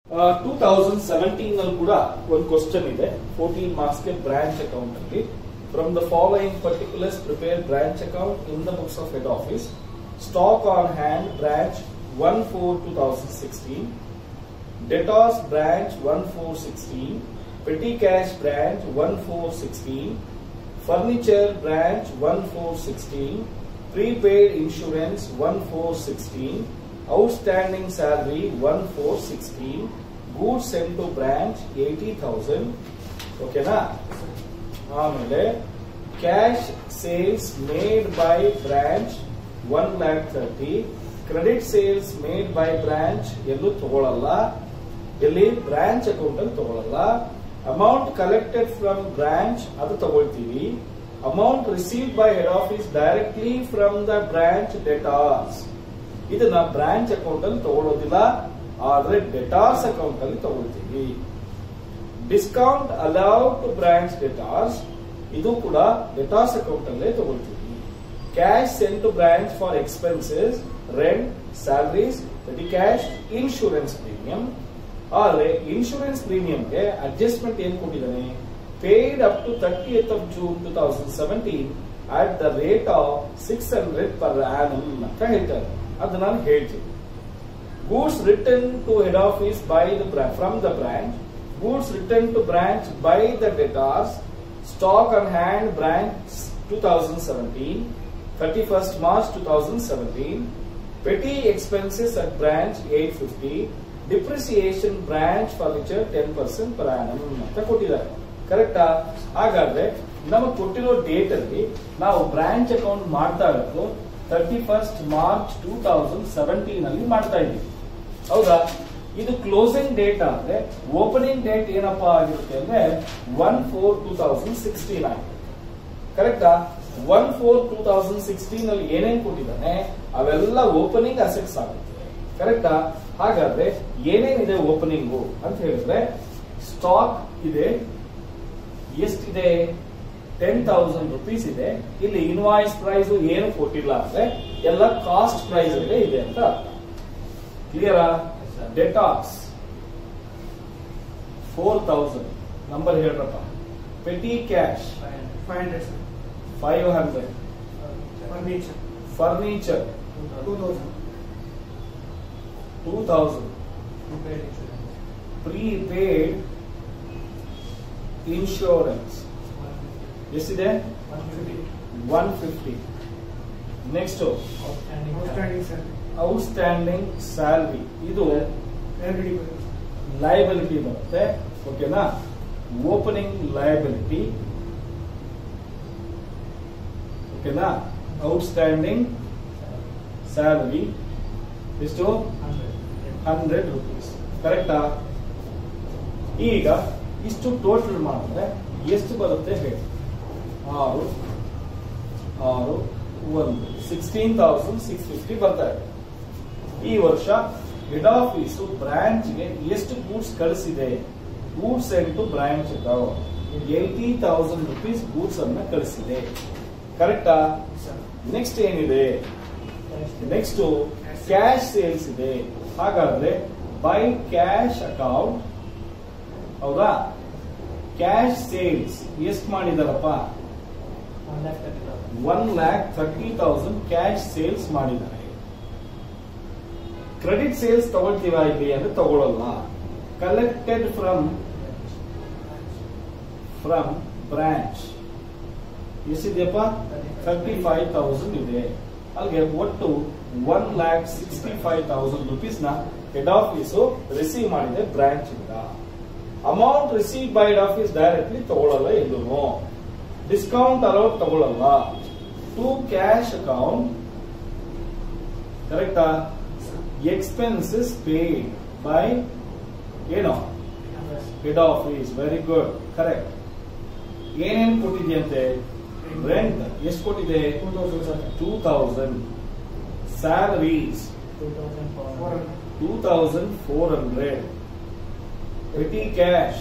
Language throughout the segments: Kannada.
ಟೂ ತೌಸಂಡ್ ಸೆವೆಂಟೀನ್ ಅಲ್ಲಿ ಕೂಡ ಒಂದು ಕ್ವಶನ್ ಇದೆ ಫೋರ್ಟೀನ್ ಮಾರ್ಕ್ಸ್ಗೆ ಬ್ರಾಂಚ್ ಅಕೌಂಟ್ ಅಲ್ಲಿ from the following particulars prepare branch account in the books of head office stock on hand branch one four two thousand sixteen debtors branch one four sixteen petty cash branch one four sixteen furniture branch one four sixteen prepaid insurance one four sixteen outstanding salary one four sixteen goods sent to branch eighty thousand ಓಕೆನಾ ಆಮೇಲೆ cash sales made by branch one lakh thirty credit sales made by branch ಎಲ್ಲೂ ತಗೊಳ್ಳಲ್ಲ ಎಲ್ಲಿ ಬ್ರಾಂಚ್ ಅಕೌಂಟ್ ಅಲ್ಲಿ ತಗೊಳ್ಳಲ್ಲ ಅಮೌಂಟ್ ಕಲೆಕ್ಟೆಡ್ ಫ್ರಮ್ ಬ್ರಾಂಚ್ ಅದು ತಗೊಳ್ತೀವಿ amount receive by head office directly from the branch debtors ಇದನ್ನ ಬ್ರಾಂಚ್ ಅಕೌಂಟ್ ಅಲ್ಲಿ ತಗೊಳ್ಳೋದಿಲ್ಲ ಆದ್ರೆ ಡೆಟಾರ್ಸ್ ಅಕೌಂಟ್ ಅಲ್ಲಿ ತಗೊಳ್ತೀವಿ discount allowed to branch debtors ಇದು ಕೂಡ ಡೆಟಾರ್ಸ್ ಅಕೌಂಟ್ ಅಲ್ಲೇ ತಗೊಳ್ತೀವಿ cash sent to branch for expenses rent salaries ready cash insurance premium ಆದ್ರೆ ಇನ್ಶೂರೆನ್ಸ್ ಪ್ರೀಮಿಯಂಗೆ ಅಡ್ಜಸ್ಟ್ಮೆಂಟ್ ಏನ್ ಕೊಟ್ಟಿದ್ದಾನೆ paid up to thirty of June two thousand seventeen at the rate of six hundred per annum ಅಂತ ಹೇಳ್ತಾರೆ ಅದು ನಾನು ಹೇಳ್ತೀನಿ goods return to head office by the from the branch goods return to branch by the debtors stock on hand branch two thousand seventeen thirty first March two thousand seventeen petty expenses at branch eight fifty depreciation branch furniture ten percent per annum ಅಂತ ಕೊಟ್ಟಿದ್ದಾರೆ ಕರೆಕ್ಟಾ ಹಾಗಾದ್ರೆ ನಮಗೆ ಕೊಟ್ಟಿರೋ ಡೇಟ್ ಅಲ್ಲಿ ನಾವು ಬ್ರಾಂಚ್ ಅಕೌಂಟ್ ಮಾಡ್ತಾ ಇರೋದು thirty first March two thousand seventeen ಅಲ್ಲಿ ಮಾಡ್ತಾ ಇದ್ದೀವಿ ಹೌದಾ ಇದು ಕ್ಲೋಸಿಂಗ್ ಡೇಟ್ ಆದ್ರೆ ಓಪನಿಂಗ್ ಡೇಟ್ ಏನಪ್ಪಾ ಆಗಿರುತ್ತೆ ಅಂದ್ರೆ one four two thousand sixteen ಆಗಿದೆ ಕರೆಕ್ಟಾ one four two thousand sixteen ಅಲ್ಲಿ ಏನೇನ್ ಕೊಟ್ಟಿದ್ದಾನೆ ಅವೆಲ್ಲ ಓಪನಿಂಗ್ ಅಸೆಟ್ಸ್ ಆಗುತ್ತೆ ಕರೆಕ್ಟಾ ಹಾಗಾದ್ರೆ ಏನೇನಿದೆ ಓಪನಿಂಗು ಅಂತ ಹೇಳಿದ್ರೆ ಸ್ಟಾಕ್ ಇದೆ ಎಷ್ಟಿದೆ ಟೆನ್ ತೌಸಂಡ್ ರುಪೀಸ್ ಇದೆ ಇಲ್ಲಿ ಇನ್ವಾಯ್ಸ್ ಪ್ರೈಸ್ ಏನು ಕೊಟ್ಟಿಲ್ಲ ಅಂದ್ರೆ ಎಲ್ಲ ಕಾಸ್ಟ್ ಪ್ರೈಸ್ ಇದೆ ಇದೆ ಅಂತ ಕ್ಲಿಯರಾ ಡೆಟಾಕ್ಸ್ ಫೋರ್ ತೌಸಂಡ್ ನಂಬರ್ ಹೇಳ್ರಪ್ಪ petty cash five hundred sir five hundred furniture furniture two thousand two thousand prepare insurance prepaid insurance ಎಷ್ಟಿದೆ one fifty one fifty next outstanding sir outstanding salary ಇದು ಲೈಬ್ರರಿ ಲಯಬಿಲಿಟಿ ಬರುತ್ತೆ ಓಕೆನಾ ಓಪನಿಂಗ್ ಲಯಬಿಲಿಟಿ ಓಕೆನಾ ಔಟ್ಸ್ಟ್ಯಾಂಡಿಂಗ್ ಸ್ಯಾಲರಿ ಎಷ್ಟು ಹಂಡ್ರೆಡ್ ರುಪೀಸ್ ಕರೆಕ್ಟಾ ಈಗ ಇಷ್ಟು ಟೋಟಲ್ ಮಾಡಿದ್ರೆ ಎಷ್ಟು ಬರುತ್ತೆ ಹೇಳಿ ಆರು ಆರು ಒಂದು ಸಿಕ್ಸ್ಟೀನ್ ತೌಸಂಡ್ ಸಿಕ್ಸ್ ಫಿಫ್ಟಿ ಬರ್ತಾ ಇದೆ ಈ ವರ್ಷ ಹೆಡ್ ಆಫೀಸ್ ಬ್ರಾಂಚ್ಗೆ ಎಷ್ಟು ಗೂಡ್ಸ್ ಕಳಿಸಿದೆ goods to branch eighty thousand rupees goods ಅನ್ನ ಕಳಿಸಿದೆ ಕರೆಕ್ಟಾ ನೆಕ್ಸ್ಟ್ ಏನಿದೆ ನೆಕ್ಸ್ಟ್ ಕ್ಯಾಶ್ ಸೇಲ್ಸ್ ಇದೆ ಹಾಗಾದ್ರೆ ಬೈ ಕ್ಯಾಶ್ ಅಕೌಂಟ್ ಹೌದಾ ಕ್ಯಾಶ್ ಸೇಲ್ಸ್ ಎಷ್ಟು ಮಾಡಿದಾರಪ್ಪ one lakh thirty thousand one lakh thirty thousand cash sales ಮಾಡಿದ್ದಾರೆ ಕ್ರೆಡಿಟ್ ಸೇಲ್ಸ್ ತಗೊಳ್ತೀವ ಇಲ್ಲಿ ಅಂದ್ರೆ ತಗೊಳ್ಳಲ್ಲ ಕಲೆಕ್ಟೆಡ್ ಫ್ರಮ್ ಫ್ರಮ್ ಬ್ರಾಂಚ್ ಎಷ್ಟಿದೆಯಪ್ಪ ಥರ್ಟಿ ಫೈವ್ ತೌಸಂಡ್ ಇದೆ ಅಲ್ಲಿಗೆ ಒಟ್ಟು one lakh sixty five thousand rupees ನ ಹೆಡ್ ಆಫೀಸ್ ರಿಸೀವ್ ಮಾಡಿದೆ ಬ್ರಾಂಚ್ ಇಂದ amount receive by head office directly ತಗೊಳ್ಳಲ್ಲ ಎಲ್ಲೂ ಡಿಸ್ಕೌಂಟ್ ಅಲೌಟ್ ತಗೊಳ್ಳಲ್ಲ ಟು ಕ್ಯಾಶ್ ಅಕೌಂಟ್ ಕರೆಕ್ಟಾ ಎಕ್ಸ್ಪೆನ್ಸಸ್ ಪೇಡ್ ಬೈ ಏನೋ head office very good correct ಏನೇನು ಕೊಟ್ಟಿದೆಯಂತೆ ರೆಂಟ್ ಎಷ್ಟು ಕೊಟ್ಟಿದೆ two thousand sir two thousand salaries two thousand four two thousand four hundred petty cash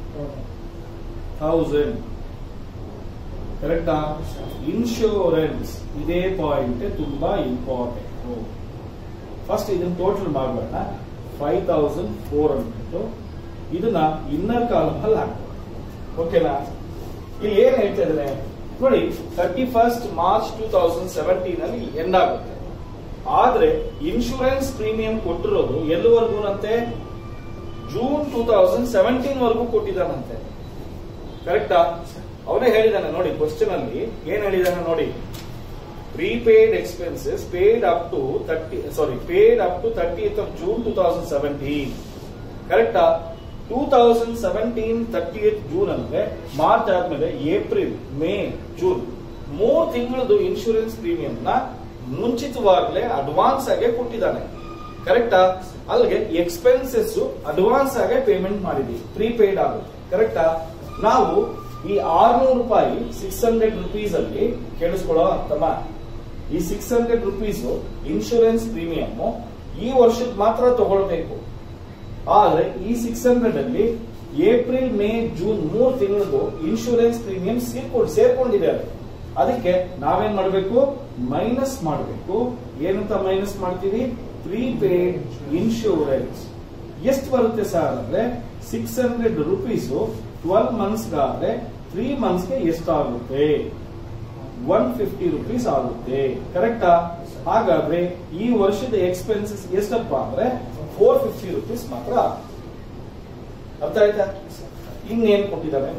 thousand ಕರೆಕ್ಟಾ ಇನ್ಶೂರೆನ್ಸ್ ಇದೇ ಪಾಯಿಂಟ್ ತುಂಬಾ ಇಂಪಾರ್ಟೆಂಟ್ ಫಸ್ಟ್ ಇದನ್ನ ಟೋಟಲ್ ಮಾಡೋಣ ಫೈವ್ ತೌಸಂಡ್ ಫೋರ್ ಹಂಡ್ರೆಡ್ ಇದನ್ನ ಇನ್ನರ್ ಕಾಲಮ್ ಅಲ್ಲಿ ಹಾಕ್ತಾರೆ ಓಕೆನಾ ಇಲ್ಲಿ ಏನ್ ಹೇಳ್ತಾ ಇದ್ದಾರೆ ನೋಡಿ thirty first March two thousand seventeen ಅಲ್ಲಿ ಎಂಡ್ ಆಗುತ್ತೆ ಆದ್ರೆ ಇನ್ಶೂರೆನ್ಸ್ ಪ್ರೀಮಿಯಂ ಕೊಟ್ಟಿರೋದು ಎಲ್ಲಿವರೆಗೂನಂತೆ ಜೂನ್ ಟೂ ತೌಸಂಡ್ ಸೆವೆಂಟೀನ್ ವರೆಗೂ ಕೊಟ್ಟಿದ್ದಾನಂತೆ ಕರೆಕ್ಟಾ ಅವನೇ ಹೇಳಿದಾನೆ ನೋಡಿ ಕ್ವಶನ್ ಅಲ್ಲಿ ಏನ್ ಹೇಳಿದಾನೆ ನೋಡಿ prepaid expenses paid up to thirty sorry paid up to thirtieth of June two thousand seventeen ಕರೆಕ್ಟಾ two thousand seventeen thirty June ಅಂದ್ರೆ ಮಾರ್ಚ್ ಆದ್ಮೇಲೆ ಏಪ್ರಿಲ್ ಮೇ ಜೂನ್ ಮೂರ್ ತಿಂಗಳದು ಇನ್ಶೂರೆನ್ಸ್ ಪ್ರೀಮಿಯಂ ನ ಮುಂಚಿತವಾಗಲೇ ಅಡ್ವಾನ್ಸ್ ಆಗಿ ಕೊಟ್ಟಿದ್ದಾನೆ ಕರೆಕ್ಟಾ ಅಲ್ಲಿಗೆ ಎಕ್ಸ್ಪೆನ್ಸಸ್ ಅಡ್ವಾನ್ಸ್ ಆಗಿ ಪೇಮೆಂಟ್ ಮಾಡಿದೀವಿ ಪ್ರೀಪೇಡ್ ಆಗುತ್ತೆ ಕರೆಕ್ಟಾ ನಾವು ಈ ಆರ್ನೂರು ರೂಪಾಯಿ ಸಿಕ್ಸ್ ಹಂಡ್ರೆಡ್ ರುಪೀಸ್ ಅಲ್ಲಿ ಕೇಳಿಸ್ಕೊಳ್ಳೋ ತಮ್ಮ ಈ six hundred rupees insurance premium ಈ ವರ್ಷದ ಮಾತ್ರ ತಗೊಳ್ಬೇಕು ಆದ್ರೆ ಈ ಸಿಕ್ಸ್ ಹಂಡ್ರೆಡ್ ಅಲ್ಲಿ ಏಪ್ರಿಲ್ ಮೇ ಜೂನ್ ಮೂರ್ ತಿಂಗಳದು ಇನ್ಶೂರೆನ್ಸ್ ಪ್ರೀಮಿಯಂ ಸೇರ್ಕೊಂಡು ಸೇರ್ಕೊಂಡಿದ್ದಾರೆ ಅದಕ್ಕೆ ನಾವೇನ್ ಮಾಡಬೇಕು ಮೈನಸ್ ಮಾಡಬೇಕು ಏನಂತ ಮೈನಸ್ ಮಾಡ್ತೀವಿ ಪ್ರೀಪೇಡ್ ಇನ್ಶೂರೆನ್ಸ್ ಎಷ್ಟು ಬರುತ್ತೆ ಸರ್ ಅಂದ್ರೆ six hundred rupees twelve months ಆದ್ರೆ ತ್ರೀ ಮಂತ್ಸ್ಗೆ ಎಷ್ಟಾಗುತ್ತೆ ಒನ್ ಫಿಫ್ಟಿ ರುಪೀಸ್ ಆಗುತ್ತೆ ಕರೆಕ್ಟಾ ಹಾಗಾದ್ರೆ ಈ ವರ್ಷದ ಎಕ್ಸ್ಪೆನ್ಸಸ್ ಎಷ್ಟಪ್ಪ ಅಂದ್ರೆ ಫೋರ್ ಫಿಫ್ಟಿ ರುಪೀಸ್ ಮಾತ್ರ ಆಗುತ್ತೆ. ಅರ್ಥ ಆಯ್ತಾ ಇನ್ನೇನ್ ಕೊಟ್ಟಿದ್ದಾನೆ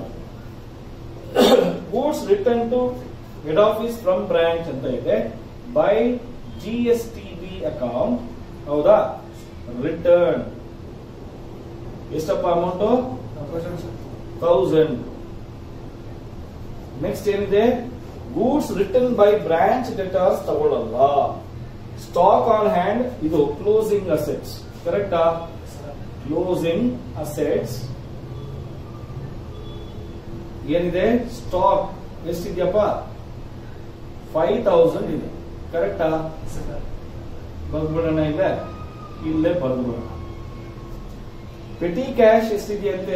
goods return to head office from branch ಅಂತ ಇದೆ by G S T B account ಹೌದಾ ರಿಟರ್ನ್ ಎಷ್ಟಪ್ಪ ಅಮೌಂಟ್ ತೌಸಂಡ್ ನೆಕ್ಸ್ಟ್ ಏನಿದೆ goods return by branch debtors ತಗೊಳ್ಳಲ್ಲ ಸ್ಟಾಕ್ ಆನ್ ಹ್ಯಾಂಡ್ ಇದು ಕ್ಲೋಸಿಂಗ್ ಅಸೆಟ್ಸ್ ಕರೆಕ್ಟಾ ಕ್ಲೋಸಿಂಗ್ ಅಸೆಟ್ಸ್ ಏನಿದೆ ಸ್ಟಾಕ್ ಎಷ್ಟಿದೆಯಪ್ಪ ಫೈವ್ ತೌಸಂಡ್ ಇದೆ ಕರೆಕ್ಟಾ ಬರ್ದ್ಬಿಡೋಣ ಇಲ್ಲ ಇಲ್ಲೇ ಬರ್ದ್ಬಿಡೋಣ ಪೆಟಿ ಕ್ಯಾಶ್ ಎಷ್ಟಿದೆಯಂತೆ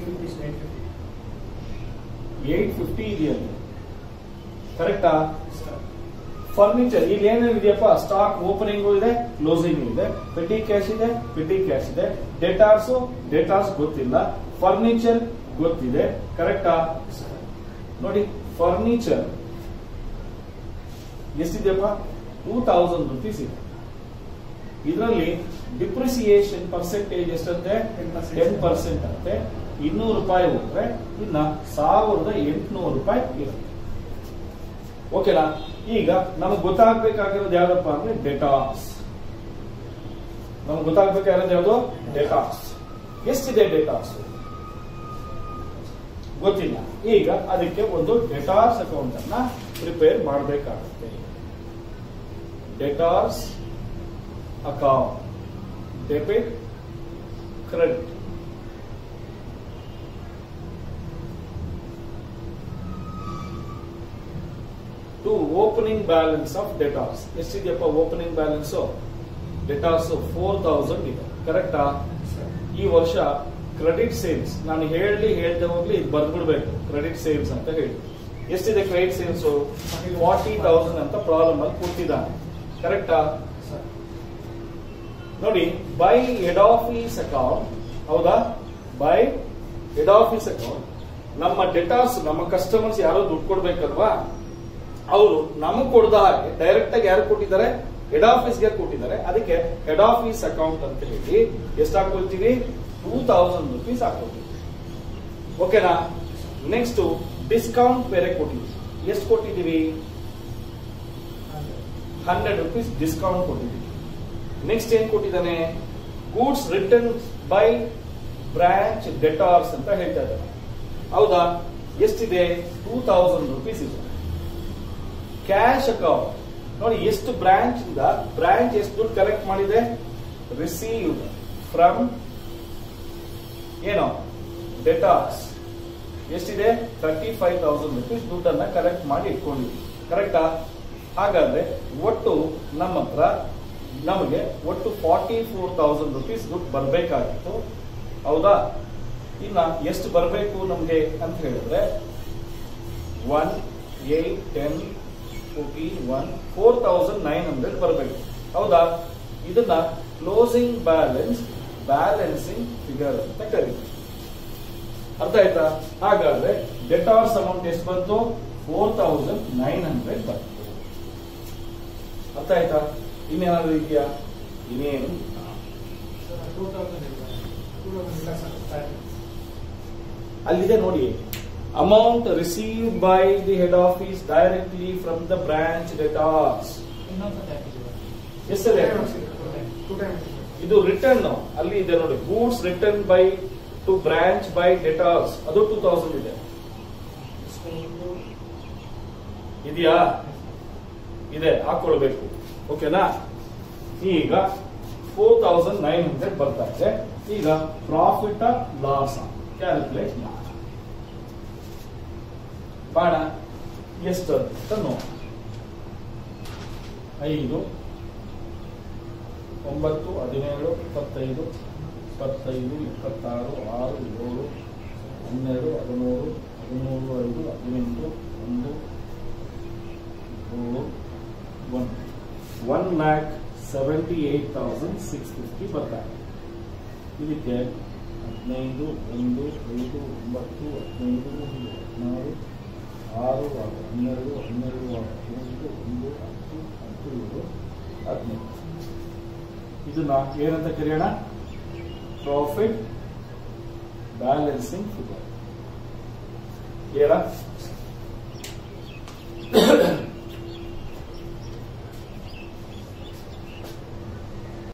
ಏಟ್ ಫಿಫ್ಟಿ ಇದೆಯಂತೆ ಕರೆಕ್ಟಾ ಫರ್ನಿಚರ್ ಇಲ್ಲಿ ಏನೇನಿದೆಯಪ್ಪ ಸ್ಟಾಕ್ ಓಪನಿಂಗ್ ಇದೆ ಕ್ಲೋಸಿಂಗ್ ಇದೆ ಪೆಟಿ ಕ್ಯಾಶ್ ಇದೆ ಪೆಟಿ ಕ್ಯಾಶ್ ಇದೆ ಡೇಟಾರ್ಸ್ ಡೇಟಾರ್ಸ್ ಗೊತ್ತಿಲ್ಲ ಫರ್ನಿಚರ್ ಗೊತ್ತಿದೆ ಕರೆಕ್ಟಾ ನೋಡಿ ಫರ್ನಿಚರ್ ಎಷ್ಟಿದೆಯಪ್ಪ ಟೂ ತೌಸಂಡ್ ರುಪೀಸ್ ಇದೆ ಇದರಲ್ಲಿ ಡಿಪ್ರಿಸಿಯೇಷನ್ ಪರ್ಸೆಂಟೇಜ್ ಎಷ್ಟಂತೆ 10%. ಟೆನ್ ಪರ್ಸೆಂಟ್ ಅಂತೆ ಇನ್ನೂರು ರೂಪಾಯಿ ಹೋದ್ರೆ ಇನ್ನ ಸಾವಿರದ ಎಂಟುನೂರು ರೂಪಾಯಿ ಇರುತ್ತೆ ಓಕೆನಾ ಈಗ ನಮಗೆ ಗೊತ್ತಾಗ್ಬೇಕಾಗಿರೋದು ಯಾವ್ದಪ್ಪ ಅಂದ್ರೆ ಡೆಟಾಕ್ಸ್ ನಮ್ಗೆ ಗೊತ್ತಾಗ್ಬೇಕಾಗಿರೋದು ಯಾವುದು ಡೆಟಾಕ್ಸ್ ಎಷ್ಟಿದೆ ಡೆಟಾಕ್ಸ್ ಗೊತ್ತಿಲ್ಲ ಈಗ ಅದಕ್ಕೆ ಒಂದು ಡೆಟಾರ್ಸ್ ಅಕೌಂಟ್ ಅನ್ನ ಪ್ರಿಪೇರ್ ಮಾಡಬೇಕಾಗುತ್ತೆ debtors account debit credit to opening balance of debtors ಎಷ್ಟಿದೆಯಪ್ಪ opening balance debtors four thousand ಇದೆ ಕರೆಕ್ಟಾ ಈ ವರ್ಷ ಕ್ರೆಡಿಟ್ ಸೇಲ್ಸ್ ನಾನು ಹೇಳಿ ಹೇಳ್ದೆ ಹೋಗ್ಲಿ ಇದು ಬರ್ದ್ಬಿಡ್ಬೇಕು ಕ್ರೆಡಿಟ್ ಸೇಲ್ಸ್ ಅಂತ ಹೇಳಿ ಎಷ್ಟಿದೆ ಕ್ರೆಡಿಟ್ ಸೇಲ್ಸ್ ಫಾರ್ಟಿ ತೌಸಂಡ್ ಅಂತ ಪ್ರಾಬ್ಲಮ್ ಅಲ್ಲಿ ಕೊಟ್ಟಿದ್ದಾನೆ ಕರೆಕ್ಟಾ ನೋಡಿ ಬೈ ಹೆಡ್ ಆಫೀಸ್ ಅಕೌಂಟ್ ಹೌದಾ ಬೈ ಹೆಡ್ ಆಫೀಸ್ ಅಕೌಂಟ್ ನಮ್ಮ ಡೆಟಾರ್ಸ್ ನಮ್ಮ ಕಸ್ಟಮರ್ಸ್ ಯಾರೋ ದುಡ್ಡು ಕೊಡ್ಬೇಕಲ್ವಾ ಅವರು ನಮಗೆ ಕೊಡದ ಹಾಗೆ ಡೈರೆಕ್ಟ್ ಆಗಿ ಯಾರು ಕೊಟ್ಟಿದ್ದಾರೆ ಹೆಡ್ ಆಫೀಸ್ಗೆ ಕೊಟ್ಟಿದ್ದಾರೆ ಅದಕ್ಕೆ ಹೆಡ್ ಆಫೀಸ್ ಅಕೌಂಟ್ ಅಂತ ಹೇಳಿ ಎಷ್ಟು ಹಾಕೊಳ್ತೀವಿ ಟೂ ತೌಸಂಡ್ ರುಪೀಸ್ ಹಾಕೊಳ್ತೀವಿ ಓಕೆನಾ ನೆಕ್ಸ್ಟ್ ಡಿಸ್ಕೌಂಟ್ ಬೇರೆ ಕೊಟ್ಟಿದ್ವಿ ಎಷ್ಟು ಕೊಟ್ಟಿದ್ದೀವಿ ಹಂಡ್ರೆಡ್ ರುಪೀಸ್ ಡಿಸ್ಕೌಂಟ್ ಕೊಟ್ಟಿದ್ದೀವಿ ನೆಕ್ಸ್ಟ್ ಏನ್ ಕೊಟ್ಟಿದ್ದಾನೆ goods return by branch debtors ಅಂತ ಹೇಳ್ತಾ ಇದ್ದಾರೆ ಹೌದಾ ಎಷ್ಟಿದೆ ಟೂ ತೌಸಂಡ್ ರುಪೀಸ್ ಇದೆ ಕ್ಯಾಶ್ ಅಕೌಂಟ್ ನೋಡಿ ಎಷ್ಟು ಬ್ರಾಂಚ್ ಇಂದ ಬ್ರಾಂಚ್ ಎಷ್ಟು ದುಡ್ಡು ಕಲೆಕ್ಟ್ ಮಾಡಿದೆ ರಿಸೀವ್ಡ್ ಫ್ರಮ್ ಏನು ಡೆಟಾರ್ಸ್ ಎಷ್ಟಿದೆ ತರ್ಟಿ ಫೈವ್ ತೌಸಂಡ್ ರುಪೀಸ್ ದುಡ್ಡನ್ನ ಕಲೆಕ್ಟ್ ಮಾಡಿ ಇಟ್ಕೊಂಡಿದ್ವಿ ಕರೆಕ್ಟಾ ಹಾಗಾದ್ರೆ ಒಟ್ಟು ನಮ್ಮ ಹತ್ರ ನಮಗೆ ಒಟ್ಟು ಫಾರ್ಟಿ ಫೋರ್ ತೌಸಂಡ್ ರುಪೀಸ್ ದುಡ್ಡು ಬರಬೇಕಾಗಿತ್ತು ಹೌದಾ ಇನ್ನ ಎಷ್ಟು ಬರಬೇಕು ನಮಗೆ ಅಂತ ಹೇಳಿದ್ರೆ one eight ten forty one four thousand nine hundred ಬರಬೇಕು ಹೌದಾ ಇದನ್ನ ಕ್ಲೋಸಿಂಗ್ ಬ್ಯಾಲೆನ್ಸ್ ಬ್ಯಾಲೆನ್ಸಿಂಗ್ ಫಿಗರ್ ಅಂತ ಕರೀತೀವಿ ಅರ್ಥ ಆಯ್ತಾ ಹಾಗಾದ್ರೆ ಡೆಟಾರ್ಸ್ ಅಮೌಂಟ್ ಎಷ್ಟು ಬಂತು ಫೋರ್ ತೌಸಂಡ್ ನೈನ್ ಹಂಡ್ರೆಡ್ ಬಂತು ಅರ್ಥ ಆಯ್ತಾ ಇನ್ನೇನಾದ್ರೂ ಇದೆಯಾ ಇನ್ನೇನು ಇಲ್ಲ. ಟೂ ತೌಸಂಡ್ ಇಲ್ಲ ಟೂ ತೌಸಂಡ್ ಇಲ್ಲ ಸರ್ ಸ್ಟಾರ್ಟಿಂಗ್ ಅಲ್ಲಿದೆ ನೋಡಿ amount receive by the head office directly from the branch debtors ಇನ್ನೊಂದ್ಸತಿ ಹಾಕಿದ್ದೀವಿ ಎಷ್ಟಲ್ಲಿ ಟೂ ಟೈಮ್ ಇದು ರಿಟರ್ನ್ ಅಲ್ಲಿ ಇದೆ ನೋಡಿ goods return by to branch by debtors ಅದು ಟೂ ತೌಸಂಡ್ ಇದೆ ಇದೆಯಾ ಇದೆ ಹಾಕೊಳ್ಬೇಕು ಓಕೆನಾ ಈಗ ಫೋರ್ ತೌಸಂಡ್ ನೈನ್ ಹಂಡ್ರೆಡ್ ಬರ್ತಾ ಇದೆ ಈಗ ಪ್ರಾಫಿಟ್ ಲಾಸ್ ಕ್ಯಾಲ್ಕುಲೇಟ್ ಮಾಡೋಣ ಬಾಣ ಎಷ್ಟು ಅಂತ ನೋಡ ಐದು ಒಂಬತ್ತು ಹದಿನೇಳು ಇಪ್ಪತ್ತೈದು ಇಪ್ಪತ್ತೈದು ಇಪ್ಪತ್ತಾರು ಆರು ಏಳು ಹನ್ನೆರಡು ಹದಿಮೂರು ಹದಿಮೂರು ಐದು ಹದಿನೆಂಟು ಒಂದು ಏಳು one one lakh seventy eight thousand six fifty ಬರ್ತಾರೆ ಇದಕ್ಕೆ ಹದಿನೈದು ಒಂದು ಐದು ಒಂಬತ್ತು ಹದಿನೈದು ಹದಿನಾರು ಆರು ಆರು ಹನ್ನೆರಡು ಹನ್ನೆರಡು ಆರು ಹದಿನೈದು ಒಂದು ಹತ್ತು ಹತ್ತು ಏಳು ಹದಿನೈದು ಇದನ್ನ ಏನಂತ ಕರೆಯೋಣ ಪ್ರಾಫಿಟ್ ಬ್ಯಾಲೆನ್ಸಿಂಗ್ ಫಿಗರ್ ಕ್ಲಿಯರಾ